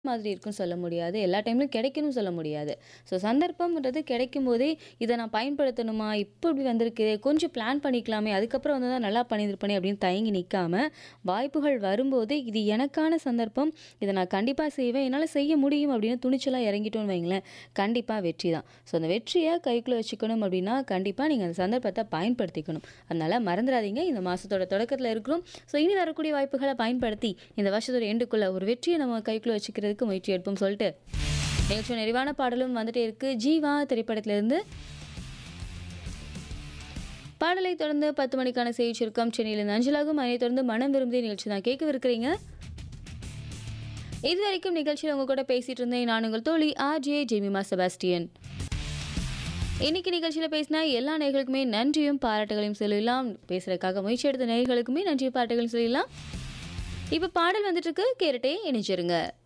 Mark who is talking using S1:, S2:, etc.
S1: மாதிரி இருக்குன்னு சொல்ல முடியாது. எல்லா டைம்லயும் கிடைக்கும்னு சொல்ல முடியாது. ஸோ சந்தர்ப்பம்ன்றது கிடைக்கும்போதே, இத நான் பயன்படுத்தணுமா? இப்ப இப்படி வந்திருக்கே! கொஞ்சம் பிளான் பண்ணிக்கலாமே! அதுக்கப்புறம் வந்திருந்தா நல்லா பண்ணியிருப்பேனே! அப்படின்னு தயங்கி நிக்காம, வாய்ப்புகள் வரும்போது, இது எனக்கான சந்தர்ப்பம். இத நான் கண்டிப்பா செய்வேன். என்னால செய்ய முடியும் அப்படின்னு துணிச்சலா இறங்கிட்டோம்னு வைங்களேன், கண்டிப்பா வெற்றி தான். ஸோ அந்த வெற்றிய கைக்குள்ள வச்சுக்கணும் அப்படின்னா, கண்டிப்பா நீங்க அந்த சந்தர்ப்பத்த பயன்படுத்திக்கணும். அதனால மறந்துறாதீங்க. இந்த மாசத்தோட தொடக்கத்துல இருக்கிறோம். ஸோ இனி வரக்கூடிய வாய்ப்புகள பயன்படுத்தி, இந்த வருஷத்தோட எண்டுக்குள்ள ஒரு வெற்றிய நம்ம கைக்குள்ள வச்சுக்கிறதுக்கு முயற்சி எடுப்போம் சொல்ட்டு, நிகழ்ச்சியோட நிறைவான பாடலும் வந்துட்டே இருக்கு. ஜீவா திரைப்படத்திலிருந்து. பாடலை தொடர்ந்து 10 மணிக்கான செய்தி சுருக்கம் சென்னையிலிருந்து அஞ்சலாகும். அதனைத் தொடர்ந்து மனம் விரும்பிய நிகழ்ச்சி தான் கேட்கவிருக்கிறீங்க. இதுவரைக்கும் நிகழ்ச்சியில உங்க கூட பேசிட்டு இருந்தேன். நான் உங்கள் தோழி ஆர்ஜே ஜெமிமா செபாஸ்டியன். இன்னைக்கு நிகழ்ச்சியில பேசின எல்லா நேயர்களுக்குமே நன்றியும், பாராட்டுகளையும் சொல்லிடலாம். பேசுறதுக்காக முயற்சி எடுத்த நேயர்களுக்குமே நன்றியும், பாராட்டுகளையும் சொல்லிடலாம். இப்ப பாடல் வந்துட்டு இருக்கு. கேட்டுட்டே இணைஞ்சிருங்க.